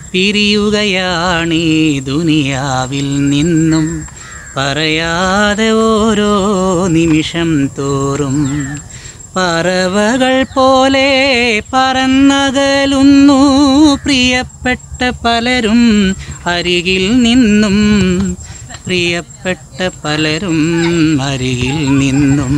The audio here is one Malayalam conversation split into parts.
പിരിയുകയാണീ ദുനിയാവിൽ നിന്നും പറയാതെ ഓരോ നിമിഷം തോറും പറവകൾ പോലെ പറന്നകലുന്നു പ്രിയപ്പെട്ട പലരും അരികിൽ നിന്നും പ്രിയപ്പെട്ട പലരും അരികിൽ നിന്നും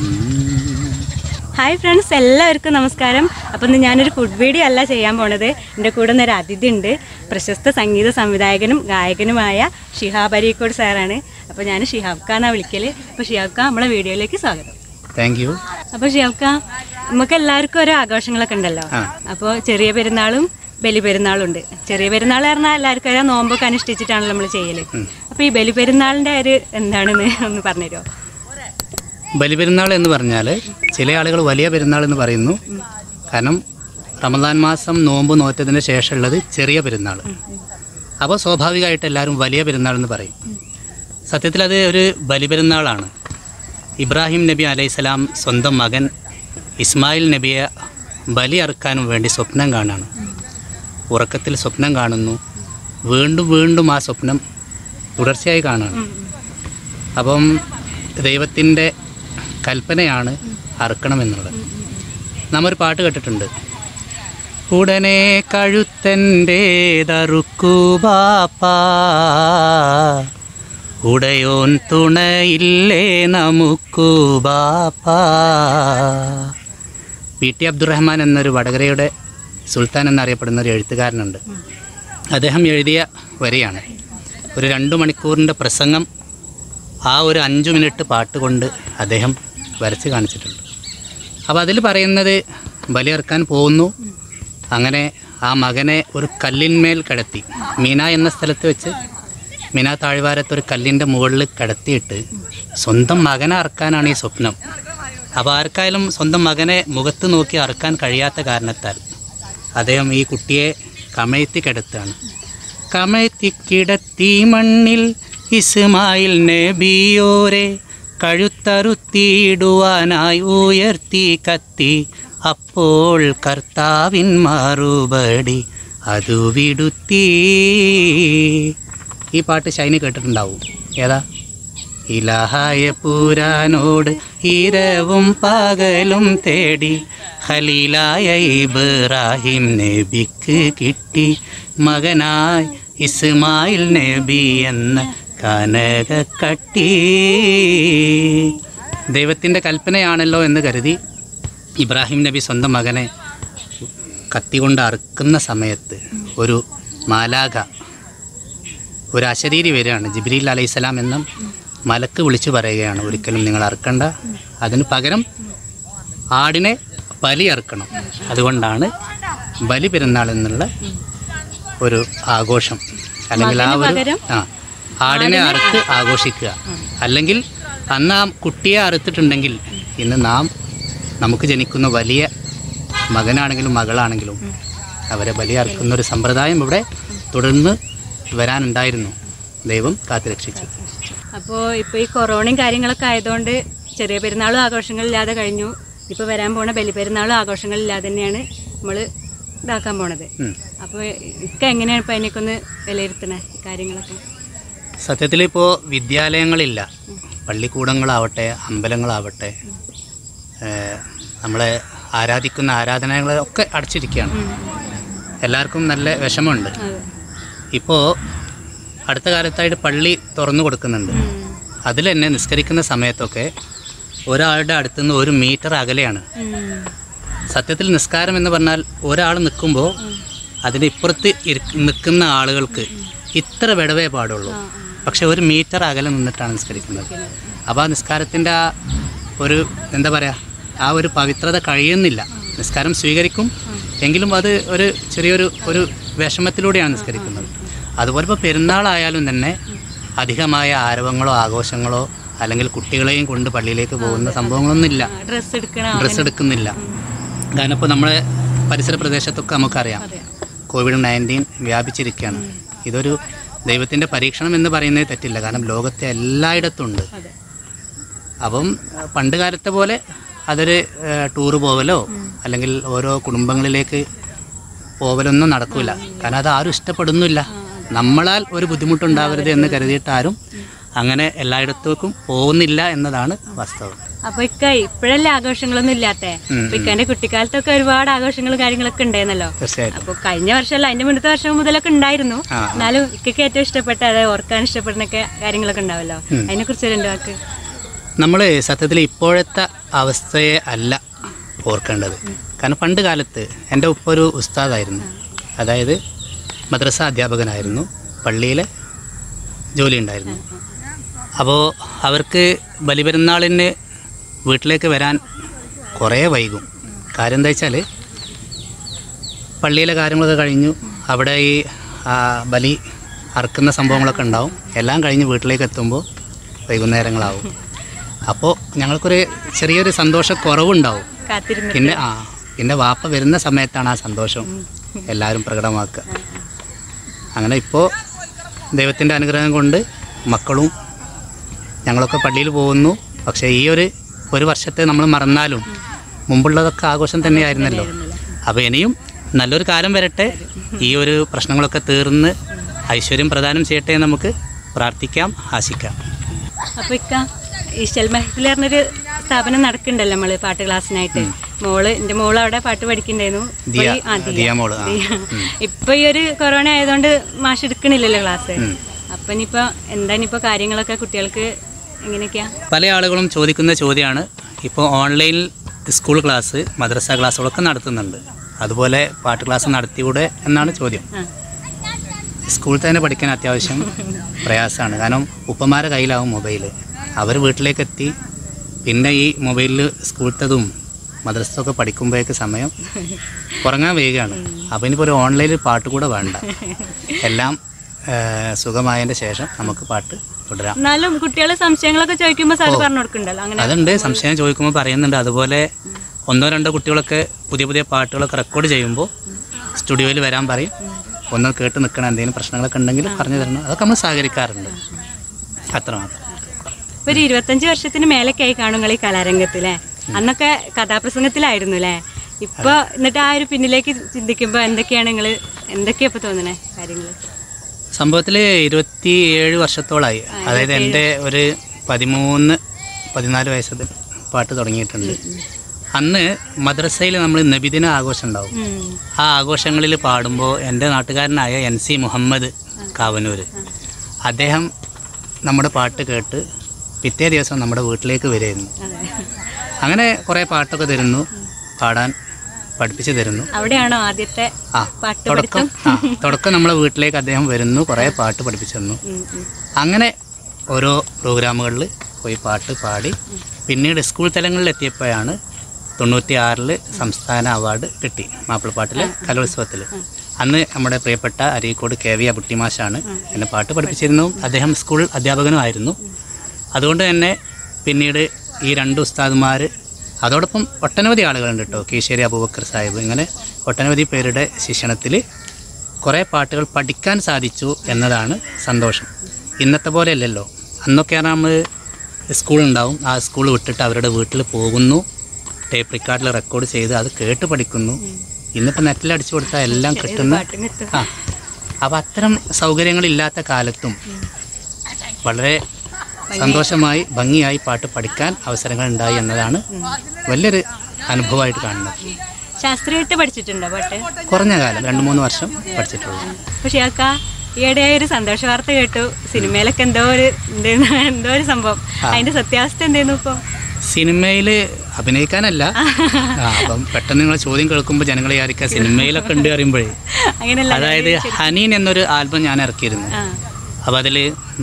ഹായ് ഫ്രണ്ട്സ് എല്ലാവർക്കും നമസ്കാരം അപ്പം ഇന്ന് ഞാനൊരു ഫുഡ് വീഡിയോ അല്ല ചെയ്യാൻ പോണത് എൻ്റെ കൂടെ ഇന്നൊരു അതിഥി ഉണ്ട് പ്രശസ്ത സംഗീത സംവിധായകനും ഗായകനുമായ ഷിഹാബ് അരീക്കോട് സാറാണ് അപ്പോൾ ഞാൻ ഷിഹാബ് ഖാനാണ് വിളിക്കൽ അപ്പോൾ ഷിഹാബ് ഖാൻ നമ്മളെ വീഡിയോയിലേക്ക് സ്വാഗതം താങ്ക് യു അപ്പോൾ ഷിഹാബ് ഖാൻ നമുക്ക് എല്ലാവർക്കും ഓരോ ആഘോഷങ്ങളൊക്കെ ഉണ്ടല്ലോ ആ. അപ്പോൾ ചെറിയ പെരുന്നാളും ബലി പെരുന്നാളും ഉണ്ട് ചെറിയ പെരുന്നാൾ പറഞ്ഞാൽ എല്ലാവർക്കും ഓരോ നോമ്പൊക്കെ അനുഷ്ഠിച്ചിട്ടാണല്ലോ നമ്മൾ ചെയ്യൽ അപ്പോൾ ഈ ബലി പെരുന്നാളിൻ്റെ ഒരു എന്താണെന്ന് ഒന്ന് പറഞ്ഞുതരുമോ ബലിപെരുന്നാൾ എന്ന് പറഞ്ഞാൽ ചില ആളുകൾ വലിയ പെരുന്നാൾ എന്ന് പറയുന്നു കാരണം റമദാൻ മാസം നോമ്പ് നോറ്റതിന് ശേഷമുള്ളത് ചെറിയ പെരുന്നാൾ അപ്പോൾ സ്വാഭാവികമായിട്ട് എല്ലാവരും വലിയ പെരുന്നാൾ എന്ന് പറയും സത്യത്തിൽ അത് ഒരു ബലിപെരുന്നാളാണ് ഇബ്രാഹിം നബി അലൈഹിസ്സലാം സ്വന്തം മകൻ ഇസ്മായിൽ നബിയെ ബലി അറുക്കാനും വേണ്ടി സ്വപ്നം കാണാണ് ഉറക്കത്തിൽ സ്വപ്നം കാണുന്നു വീണ്ടും വീണ്ടും ആ സ്വപ്നം തുടർച്ചയായി കാണുകയാണ് അപ്പം ദൈവത്തിൻ്റെ കൽപ്പനയാണ് അറുക്കണമെന്നുള്ളത് നാം ഒരു പാട്ട് കേട്ടിട്ടുണ്ട് ഉടനെ കഴുത്തൻ്റേതറുക്കൂ ബാപ്പാ ഉടയോൻ തുണയില്ലേ നമുക്കു ബാപ്പാ പി ടി അബ്ദുറഹ്മാൻ എന്നൊരു വടകരയുടെ സുൽത്താൻ എന്നറിയപ്പെടുന്ന ഒരു എഴുത്തുകാരനുണ്ട് അദ്ദേഹം എഴുതിയ വരിയാണ് ഒരു രണ്ട് മണിക്കൂറിൻ്റെ പ്രസംഗം ആ ഒരു അഞ്ച് മിനിറ്റ് പാട്ട് കൊണ്ട് അദ്ദേഹം വരച്ച് കാണിച്ചിട്ടുണ്ട് അപ്പോൾ അതിൽ പറയുന്നത് ബലിയർക്കാൻ പോകുന്നു അങ്ങനെ ആ മകനെ ഒരു കല്ലിന്മേൽ കിടത്തി മീന എന്ന സ്ഥലത്ത് വെച്ച് മീന താഴ്വാരത്ത് ഒരു കല്ലിൻ്റെ മുകളിൽ കിടത്തിയിട്ട് സ്വന്തം മകനെ അറക്കാനാണ് ഈ സ്വപ്നം അപ്പോൾ ആർക്കായാലും സ്വന്തം മകനെ മുഖത്ത് നോക്കി അറക്കാൻ കഴിയാത്ത കാരണത്താൽ അദ്ദേഹം ഈ കുട്ടിയെ കമഴ്ത്തി കിടത്തുകയാണ് കമഴ്ത്തി കിടത്തി മണ്ണിൽ ഇസ്മായിൽ നബിയോരെ കഴുത്തറുത്തിയിടുവാനായി ഉയർത്തി കത്തി അപ്പോൾ കർത്താവിൻ മറുപടി അതു വിടുത്തി ഈ പാട്ട് ഷൈനി കേട്ടിട്ടുണ്ടാവും ഏതാ ഇലഹായ പൂരാനോട് ഇരവും പകലും തേടി ഖലീലായ ഇബ്രാഹിം നബിക്ക് കിട്ടി മകനായി ഇസ്മായിൽ നബി എന്ന കനകക്കട്ടി ദൈവത്തിൻ്റെ കൽപ്പനയാണല്ലോ എന്ന് കരുതി ഇബ്രാഹിം നബി സ്വന്തം മകനെ കത്തികൊണ്ട് അറുക്കുന്ന സമയത്ത് ഒരു മാലാഖ ഒരു അശരീരി വരികയാണ് ജിബ്രീൽ അലൈഹിസ്സലാം എന്ന മലക്ക് വിളിച്ചു പറയുകയാണ് ഒരിക്കലും നിങ്ങൾ അറുക്കണ്ട അതിന് പകരം ആടിനെ ബലി അറുക്കണം അതുകൊണ്ടാണ് ബലി പെരുന്നാൾ എന്നുള്ള ഒരു ആഘോഷം അല്ലെങ്കിൽ ആ ഒരു പകരം? ആ ആടിനെ അറുത്ത് ആഘോഷിക്കുക അല്ലെങ്കിൽ അന്ന് ആ കുട്ടിയെ അറുത്തിട്ടുണ്ടെങ്കിൽ ഇന്ന് നാം നമുക്ക് ജനിക്കുന്ന വലിയ മകനാണെങ്കിലും മകളാണെങ്കിലും അവരെ ബലി അറുക്കുന്ന ഒരു സമ്പ്രദായം ഇവിടെ തുടർന്ന് വരാനുണ്ടായിരുന്നു ദൈവം കാത്തുരക്ഷിച്ചു അപ്പോൾ ഇപ്പോൾ ഈ കൊറോണയും കാര്യങ്ങളൊക്കെ ആയതുകൊണ്ട് ചെറിയ പെരുന്നാളും ആഘോഷങ്ങളില്ലാതെ കഴിഞ്ഞു ഇപ്പോൾ വരാൻ പോണ ബലിപെരുന്നാളും ആഘോഷങ്ങളില്ലാതെ തന്നെയാണ് നമ്മൾ ഇതാക്കാൻ പോണത് ഉം. അപ്പോൾ ഇക്ക എങ്ങനെയാണ് ഇപ്പോൾ അതിനൊക്കെ ഒന്ന് വിലയിരുത്തണേ ഈ കാര്യങ്ങളൊക്കെ സത്യത്തിൽ ഇപ്പോൾ വിദ്യാലയങ്ങളില്ല പള്ളിക്കൂടങ്ങളാവട്ടെ അമ്പലങ്ങളാവട്ടെ ഏഹ്, നമ്മളെ ആരാധിക്കുന്ന ആരാധനകളൊക്കെ അടച്ചിരിക്കുകയാണ് എല്ലാവർക്കും നല്ല വിഷമമുണ്ട് അതെ ഇപ്പോൾ അടുത്ത കാലത്തായിട്ട് പള്ളി തുറന്നു കൊടുക്കുന്നുണ്ട് അതിൽ തന്നെ നിസ്കരിക്കുന്ന സമയത്തൊക്കെ ഒരാളുടെ അടുത്തുനിന്ന് ഒരു മീറ്റർ അകലെയാണ് സത്യത്തിൽ നിസ്കാരം എന്ന് പറഞ്ഞാൽ ഒരാൾ നിൽക്കുമ്പോൾ അതിന് ഇപ്പുറത്ത് ഇരി- നിൽക്കുന്ന ആളുകൾക്ക് ഇത്ര വിടവേ പാടുള്ളൂ പക്ഷെ ഒരു മീറ്റർ അകലെ നിന്നിട്ടാണ് നിസ്കരിക്കുന്നത് അപ്പോൾ ആ നിസ്കാരത്തിൻ്റെ ആ ഒരു എന്താ പറയുക ആ ഒരു പവിത്രത കഴിയുന്നില്ല നിസ്കാരം സ്വീകരിക്കും എങ്കിലും അത് ഒരു ചെറിയൊരു ഒരു വിഷമത്തിലൂടെയാണ് നിസ്കരിക്കുന്നത് അതുപോലെ ഇപ്പോൾ പെരുന്നാളായാലും തന്നെ അധികമായ ആരവങ്ങളോ ആഘോഷങ്ങളോ അല്ലെങ്കിൽ കുട്ടികളെയും കൊണ്ട് പള്ളിയിലേക്ക് പോകുന്ന സംഭവങ്ങളൊന്നുമില്ല ഡ്രസ്സ് എടുക്കണ ഡ്രസ്സ് എടുക്കുന്നില്ല കാരണം ഇപ്പോൾ നമ്മുടെ പരിസര പ്രദേശത്തൊക്കെ നമുക്കറിയാം അതെ കോവിഡ് നയൻറ്റീൻ വ്യാപിച്ചിരിക്കുകയാണ് ഇതൊരു ദൈവത്തിൻ്റെ പരീക്ഷണം എന്ന് പറയുന്നത് തെറ്റില്ല കാരണം ലോകത്തെ എല്ലായിടത്തും ഉണ്ട് അതെ അപ്പം അഹ് പണ്ട് കാലത്തെ പോലെ അതൊരു ടൂറ് പോകലോ അല്ലെങ്കിൽ ഓരോ കുടുംബങ്ങളിലേക്ക് പോവലൊന്നും നടക്കില്ല കാരണം അത് ആരും ഇഷ്ടപ്പെടുന്നില്ല നമ്മളാൽ ഒരു ബുദ്ധിമുട്ടുണ്ടാവരുത് എന്ന് കരുതിയിട്ട് ആരും അങ്ങനെ എല്ലായിടത്തേക്കും പോകുന്നില്ല എന്നതാണ് വാസ്തവം അപ്പൊ ഇക്ക ഇപ്പോഴല്ലേ ആഘോഷങ്ങളൊന്നും ഇല്ലാത്തെ ഉം, അപ്പൊ ഇക്കാന്റെ കുട്ടിക്കാലത്തൊക്കെ ഒരുപാട് ആഘോഷങ്ങളും കാര്യങ്ങളൊക്കെ ഉണ്ടായിരുന്നല്ലോ തീർച്ചയായിട്ടും അപ്പൊ കഴിഞ്ഞ വർഷമല്ല അതിന്റെ മുന്നത്തെ വർഷം മുതലൊക്കെ ഉണ്ടായിരുന്നു ആ. എന്നാലും ഇക്കൊക്കെ ഏറ്റവും ഇഷ്ടപ്പെട്ട അതായത് ഓർക്കാൻ ഇഷ്ടപ്പെടുന്നൊക്കെ കാര്യങ്ങളൊക്കെ ഉണ്ടാവല്ലോ ഉം. അതിനെ കുറിച്ച് രണ്ട് വാക്ക് നമ്മൾ സത്യത്തിൽ ഇപ്പോഴത്തെ അവസ്ഥയെ അല്ല ഓർക്കേണ്ടത് കാരണം പണ്ട് കാലത്ത് എൻ്റെ ഉപ്പ ഒരു ഉസ്താദായിരുന്നു അതായത് മദ്രസ അധ്യാപകനായിരുന്നു പള്ളിയിലെ ജോലി ഉണ്ടായിരുന്നു അപ്പോൾ അവർക്ക് ബലിപെരുന്നാളിന് വീട്ടിലേക്ക് വരാൻ കുറേ വൈകും കാര്യം എന്താ വെച്ചാൽ പള്ളിയിലെ കാര്യങ്ങളൊക്കെ കഴിഞ്ഞു അവിടെ ഈ ആ, ബലി അറക്കുന്ന സംഭവങ്ങളൊക്കെ ഉണ്ടാവും എല്ലാം കഴിഞ്ഞ് വീട്ടിലേക്ക് എത്തുമ്പോൾ വൈകുന്നേരങ്ങളാവും അപ്പോൾ ഞങ്ങൾക്കൊരു ചെറിയൊരു സന്തോഷ കുറവുണ്ടാവും കാത്തിരുന്ന് പിന്നെ ആ പിന്നെ വാപ്പ വരുന്ന സമയത്താണ് ആ സന്തോഷം എല്ലാവരും പ്രകടമാക്കുക അങ്ങനെ ഇപ്പോൾ ദൈവത്തിൻ്റെ അനുഗ്രഹം കൊണ്ട് മക്കളും ഞങ്ങളൊക്കെ പള്ളിയിൽ പോകുന്നു പക്ഷേ ഈ ഒരു ഒരു വർഷത്തെ നമ്മൾ മറന്നാലും മുമ്പുള്ളതൊക്കെ ആഘോഷം തന്നെയായിരുന്നല്ലോ അപ്പോൾ ഇനിയും നല്ലൊരു കാലം വരട്ടെ ഈ ഒരു പ്രശ്നങ്ങളൊക്കെ തീർന്ന് ഐശ്വര്യം പ്രദാനം ചെയ്യട്ടെ എന്ന് നമുക്ക് പ്രാർത്ഥിക്കാം ആശിക്കാം അപ്പൊ ഇക്ക ഈ ഷെൽമഹഫിൽ പറഞ്ഞൊരു സ്ഥാപനം നടക്കുന്നുണ്ടല്ലോ നമ്മള് പാട്ട് ക്ലാസ്സിനായിട്ട് മോള് എന്റെ മോള് അവിടെ പാട്ട് പഠിക്കണ്ടായിരുന്നു ഇപ്പൊ ദിയ ഈ- ആ, ദിയ. ദിയ മോള് ആ ദിയ. ഉം. ഇപ്പൊ ഈ ഒരു കൊറോണ ആയതുകൊണ്ട് മാഷ് എടുക്കണില്ലല്ലോ ക്ലാസ് ഉം. അപ്പൊ ഇനിയിപ്പോ എന്താ ഇനിയിപ്പോ കാര്യങ്ങളൊക്കെ കുട്ടികൾക്ക് എങ്ങനെയൊക്കെയാ പല ആളുകളും ചോദിക്കുന്ന ചോദ്യമാണ് ഇപ്പോൾ ഓൺലൈനിൽ സ്കൂൾ ക്ലാസ് മദ്രസ ക്ലാസ്സുകളൊക്കെ നടത്തുന്നുണ്ട് അതുപോലെ പാട്ട് ക്ലാസ് നടത്തിയൂടെ എന്നാണ് ചോദ്യം ആ. സ്കൂളിൽ തന്നെ പഠിക്കാൻ അത്യാവശ്യം പ്രയാസമാണ് കാരണം ഉപ്പമാരെ കയ്യിലാവും മൊബൈൽ അവർ വീട്ടിലേക്ക് എത്തി പിന്നെ ഈ മൊബൈലിൽ സ്കൂളത്തതും മദ്രസത്തൊക്കെ പഠിക്കുമ്പോഴേക്ക് സമയം ഉറങ്ങാൻ വൈകുകയാണ് അപ്പോൾ ഇനിയിപ്പോൾ ഒരു ഓൺലൈനിൽ പാട്ട് കൂടെ വേണ്ട എല്ലാം ആ, സുഖമായതിൻ്റെ ശേഷം നമുക്ക് പാട്ട് തുടരാം എന്നാലും കുട്ടികളെ സംശയങ്ങളൊക്കെ ചോദിക്കുമ്പോ സാറ് പറഞ്ഞു കൊടുക്കണ്ടല്ലോ അങ്ങനെ അതുണ്ട് സംശയം ചോദിക്കുമ്പോൾ പറയുന്നുണ്ട് അതുപോലെ ഒന്നോ രണ്ടോ കുട്ടികളൊക്കെ പുതിയ പുതിയ പാട്ടുകളൊക്കെ റെക്കോർഡ് ചെയ്യുമ്പോൾ സ്റ്റുഡിയോയിൽ വരാൻ പറയും ഒന്ന് കേട്ട് നിൽക്കണം എന്തെങ്കിലും പ്രശ്നങ്ങളൊക്കെ ഉണ്ടെങ്കിൽ പറഞ്ഞു തരണം അതൊക്കെ നമ്മൾ സഹകരിക്കാറുണ്ട് അത്രമാത്രം ഇപ്പൊ ഒരു ഇരുപത്തഞ്ച് വർഷത്തിന് മേലൊക്കെയായി കാണും നിങ്ങൾ ഈ കലാരംഗത്തിലെ അന്നൊക്കെ കഥാപ്രസംഗത്തിലായിരുന്നു അല്ലേ ഇപ്പൊ എന്നിട്ട് ആ ഒരു പിന്നിലേക്ക് ചിന്തിക്കുമ്പോ എന്തൊക്കെയാണ് നിങ്ങൾ എന്തൊക്കെയാ ഇപ്പൊ തോന്നണേ കാര്യങ്ങള് സംഭവത്തിൽ ഇരുപത്തിയേഴ് വർഷത്തോളമായി അതായത് എൻ്റെ ഒരു പതിമൂന്ന് പതിനാല് വയസ്സിൽ പാട്ട് തുടങ്ങിയിട്ടുണ്ട് അന്ന് മദ്രസയിൽ നമ്മൾ നബിദിന ആഘോഷം ഉണ്ടാവും ഉം. ആ ആഘോഷങ്ങളിൽ പാടുമ്പോൾ എൻ്റെ നാട്ടുകാരനായ എൻ സി മുഹമ്മദ് കാവനൂർ അദ്ദേഹം നമ്മുടെ പാട്ട് കേട്ട് പിറ്റേ ദിവസം നമ്മുടെ വീട്ടിലേക്ക് വരുമായിരുന്നു അതെ. അങ്ങനെ കുറേ പാട്ടൊക്കെ തരുന്നു പാടാൻ പഠിപ്പിച്ച് തരുന്നു അവിടെയാണോ ആദ്യത്തെ ആ പാട്ട് തുടക്കം ആ തുടക്കം നമ്മളെ വീട്ടിലേക്ക് അദ്ദേഹം വരുന്നു കുറേ പാട്ട് പഠിപ്പിച്ചു തന്നു ഉം, ഉം. അങ്ങനെ ഓരോ പ്രോഗ്രാമുകളിൽ പോയി പാട്ട് പാടി പിന്നീട് സ്കൂൾ തലങ്ങളിൽ എത്തിയപ്പോഴാണ് തൊണ്ണൂറ്റി ആറിൽ സംസ്ഥാന അവാർഡ് കിട്ടി മാപ്പിളപ്പാട്ടിലെ കലോത്സവത്തിൽ അന്ന് നമ്മുടെ പ്രിയപ്പെട്ട അരീക്കോട് കെ വി അബുട്ടിമാഷാണ് എന്നെ പാട്ട് പഠിപ്പിച്ചിരുന്നു അദ്ദേഹം സ്കൂൾ അധ്യാപകനുമായിരുന്നു അതുകൊണ്ട് തന്നെ പിന്നീട് ഈ രണ്ട് ഉസ്താദുമാർ അതോടൊപ്പം ഒട്ടനവധി ആളുകളുണ്ട് കേട്ടോ കീശ്ശേരി അബൂബക്കർ സാഹിബ് ഇങ്ങനെ ഒട്ടനവധി പേരുടെ ശിക്ഷണത്തിൽ കുറേ പാട്ടുകൾ പഠിക്കാൻ സാധിച്ചു എന്നതാണ് സന്തോഷം ഇന്നത്തെ പോലെ അല്ലല്ലോ അന്നൊക്കെയാണ് നമ്മൾ സ്കൂളുണ്ടാവും ആ സ്കൂൾ വിട്ടിട്ട് അവരുടെ വീട്ടിൽ പോകുന്നു ടേപ്പ് റിക്കാർഡിൽ റെക്കോർഡ് ചെയ്ത് അത് കേട്ട് പഠിക്കുന്നു ഇന്നിപ്പോൾ നെറ്റിൽ അടിച്ചു കൊടുത്താൽ എല്ലാം കിട്ടുന്ന പാട്ടും കിട്ടും ആ അപ്പോൾ അത്തരം സൗകര്യങ്ങളില്ലാത്ത കാലത്തും വളരെ സന്തോഷമായി ഭംഗിയായി പാട്ട് പഠിക്കാൻ അവസരങ്ങൾ ഉണ്ടായി എന്നതാണ് വലിയൊരു അനുഭവമായിട്ട് കാണുന്നത് ശാസ്ത്രീയമായിട്ട് പഠിച്ചിട്ടുണ്ടോ പാട്ട് കുറഞ്ഞ കാലം രണ്ട് മൂന്ന് വർഷം പഠിച്ചിട്ടുള്ളൂ പക്ഷെ ആക്ക ഈയിടെ ഒരു സന്തോഷ വാർത്ത കേട്ടു സിനിമയിലൊക്കെ എന്തോ ഒരു ഉണ്ടെന്ന് എന്തോ ഒരു സംഭവം അതിന്റെ സത്യാവസ്ഥ എന്തായിരുന്നു ഇപ്പൊ സിനിമയിൽ അഭിനയിക്കാനല്ല ആ, അപ്പം പെട്ടെന്ന് നിങ്ങൾ ചോദ്യം കേൾക്കുമ്പോൾ ജനങ്ങൾ വിചാരിക്കുക സിനിമയിലൊക്കെ ഉണ്ട് പറയുമ്പോഴേ അങ്ങനെയല്ല അതായത് ഹനീൻ എന്നൊരു ആൽബം ഞാൻ ഇറക്കിയിരുന്നു ആ അപ്പം അതിൽ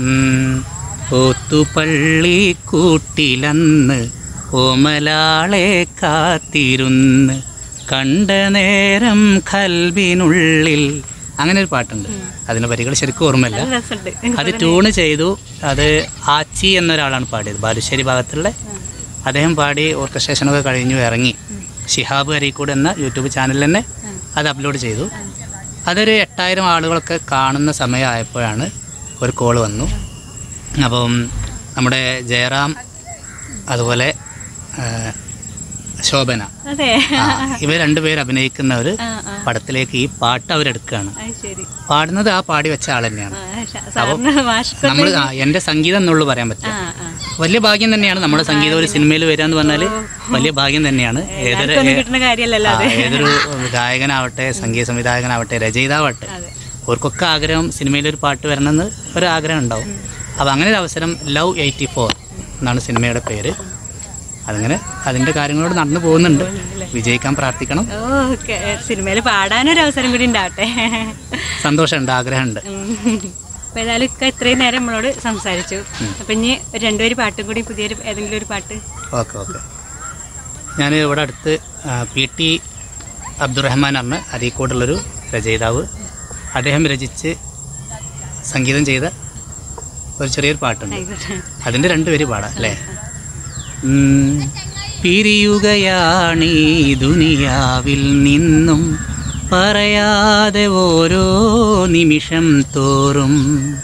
ഓത്തുപള്ളി കൂട്ടിലന്ന് ഓമലാളെ കാത്തിരുന്ന് കണ്ട നേരം കൽവിനുള്ളിൽ അങ്ങനെ ഒരു പാട്ടുണ്ട് അതിൻ്റെ വരികൾ ശരിക്കും ഓർമ്മയില്ല നല്ല രസമുണ്ട് അത് ട്യൂണ് ചെയ്തു അത് ആച്ചി എന്നൊരാളാണ് പാടിയത് ബാലുശ്ശേരി ഭാഗത്തുള്ള അദ്ദേഹം പാടി ഓർക്കസ്ട്രേഷനൊക്കെ കഴിഞ്ഞു ഇറങ്ങി ഷിഹാബ് അരീക്കോട് എന്ന യൂട്യൂബ് ചാനലിൽ തന്നെ അത് അപ്ലോഡ് ചെയ്തു അതൊരു എട്ടായിരം ആളുകളൊക്കെ കാണുന്ന സമയമായപ്പോഴാണ് ഒരു കോൾ വന്നു അപ്പം നമ്മുടെ ജയറാം അതുപോലെ ആ, ശോഭന അതെ ആ, ഇവർ രണ്ടുപേർ അഭിനയിക്കുന്ന ഒരു ആ ആ പടത്തിലേക്ക് ഈ പാട്ട് അവരെടുക്കുകയാണ് അത് ശരി പാടുന്നത് ആ പാടി വെച്ച ആൾ തന്നെയാണ് ആ, ശ- സാറിന് മാഷ്ക്ക് നമ്മൾ എൻ്റെ സംഗീതം എന്നുള്ളൂ പറയാൻ പറ്റും ആ ആ വലിയ ഭാഗ്യം തന്നെയാണ് നമ്മുടെ സംഗീതം ഒരു സിനിമയിൽ വരിക എന്ന് പറഞ്ഞാൽ വലിയ ഭാഗ്യം തന്നെയാണ് ഏതൊരു എല്ലാവർക്കൊന്നും കിട്ടുന്ന കാര്യമല്ലല്ലോ ആ, അത് ഏതൊരു ഗായകനാവട്ടെ സംഗീത സംവിധായകനാവട്ടെ രചയിതാവട്ടെ അതെ അവർക്കൊക്കെ ആഗ്രഹം സിനിമയിൽ ഒരു പാട്ട് വരണമെന്ന് ഒരു ആഗ്രഹം ഉണ്ടാവും അപ്പോൾ അങ്ങനെ ഒരു അവസരം ലവ് എയ്റ്റി ഫോർ എന്നാണ് സിനിമയുടെ പേര് അതിങ്ങനെ അതിൻ്റെ കാര്യങ്ങളോട് നടന്നു പോകുന്നുണ്ട് വിജയിക്കാൻ പ്രാർത്ഥിക്കണം ഓ ഓക്കെ സിനിമയിൽ പാടാനൊരു അവസരം കൂടി ഉണ്ടാവട്ടെ സന്തോഷമുണ്ട് ആഗ്രഹമുണ്ട് അപ്പൊ ഏതായാലും ഇക്ക ഇത്രയും നേരം നമ്മളോട് സംസാരിച്ചു അപ്പൊ ഇനി ഒരു രണ്ടുപേര് പാട്ടും കൂടി പുതിയൊരു ഏതെങ്കിലും ഒരു പാട്ട് ഓക്കെ ഓക്കെ ഞാൻ ഇവിടെ അടുത്ത് ആ, പി ടി അബ്ദുറഹ്മാൻ പറഞ്ഞ അരീക്കോടുള്ളൊരു രചയിതാവ് അദ്ദേഹം രചിച്ച് സംഗീതം ചെയ്ത ഒരു ചെറിയൊരു പാട്ടുണ്ട് ആയിക്കോട്ടെ അതിൻ്റെ രണ്ടുപേര് പാടാം അല്ലേ ഉം. പിരിയുകയാണീ ദുനിയാവിൽ നിന്നും പറയാതെ ഓരോ നിമിഷം തോറും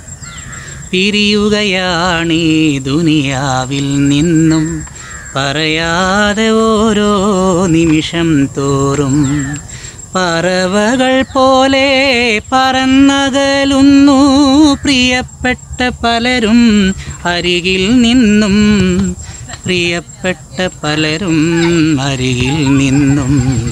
പിരിയുകയാണീ ദുനിയാവിൽ നിന്നും പറയാതെ ഓരോ നിമിഷം തോറും പറവകൾ പോലെ പറന്നകലുന്നു പ്രിയപ്പെട്ട പലരും അരികിൽ നിന്നും പ്രിയപ്പെട്ട പലരും അരികിൽ നിന്നും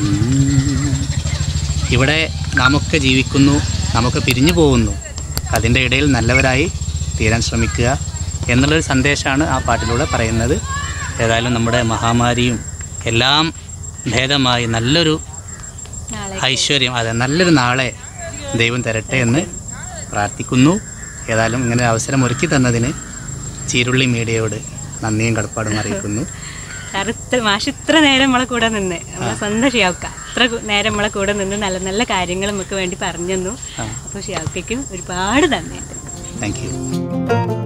ഇവിടെ നാമൊക്കെ ജീവിക്കുന്നു നമുക്ക് പിരിഞ്ഞു പോകുന്നു അതിൻ്റെ ഇടയിൽ നല്ലവരായി തീരാൻ ശ്രമിക്കുക എന്നുള്ളൊരു സന്ദേശമാണ് ആ പാട്ടിലൂടെ പറയുന്നത് ഏതായാലും നമ്മുടെ മഹാമാരിയും എല്ലാം ഭേദമായി നല്ലൊരു നാളെ ഐശ്വര്യം അതെ നല്ലൊരു നാളെ ദൈവം തരട്ടെ എന്ന് പ്രാർത്ഥിക്കുന്നു ഏതായാലും ഇങ്ങനെ ഒരു അവസരം ഒരുക്കി തന്നതിന് ചീരുള്ളി മീഡിയയോട് നന്ദിയും കടപ്പാടും അറിയിക്കുന്നു സാർ ഇത്ര മാഷ് ഇത്ര നേരം നമ്മളെ കൂടെ നിന്ന് നമ്മളെ സ്വന്തം ഷിയാവുക്ക ഇത്ര കു- നേരം നമ്മളെ കൂടെ നിന്ന് നല്ല നല്ല കാര്യങ്ങൾ നമുക്ക് വേണ്ടി പറഞ്ഞു തന്നു ആ. അപ്പോൾ ഷിയാവുക്കും ഒരുപാട് നന്ദിയുണ്ട് താങ്ക് യു